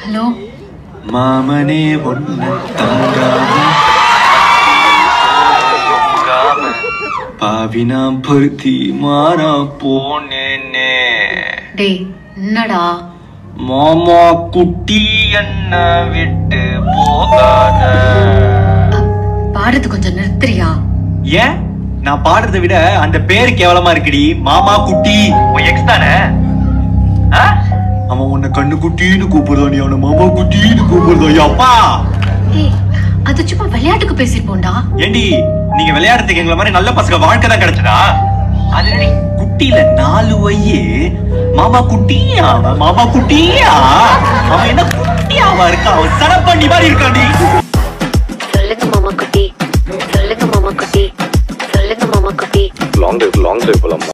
Hello மாமனே ஒன்ன தங்காம பாவினா பருத்தி மாறா போனேனே டேய் என்னடா மாமா குட்டி என்ன விட்டு போகாத பாடுறது கொஞ்சம் நிறுத்துறியா ஏன் நான் பாடுறதை விட அந்த பேரு கேவலமா இருக்குடி மாமா குட்டி உன் எக்ஸ் தானே ஆ? அவன் உன்னை கண்ணு குட்டின்னு கூப்பிடுறா நீ அவனை மாமா குட்டின்னு கூப்பிடுறா அப்பா ஏய் அது சும்மா விளையாட்டுக்கு பேசிருப்போம்டா ஏண்டி நீங்க விளையாடுறதுக்கு எங்களை மாதிரி நல்ல பசங்க வாழ்க்கை தான் கிடைச்சதா அது என்னடி, குட்டியில நாலு வையே மாமா குட்டியா அவன் மாமா குட்டியா அவன் என்ன குட்டியாவா இருக்கான் அவன் சடப்பண்ணி மாதிரி இருக்காண்டி சொல்லுங்க மாமா குட்டி சொல்லுங்க மாமா குட்டி சொல்லுங்க மாமா குட்டி லாங் டிரைவ் லாங் டிரைவ் போலாமா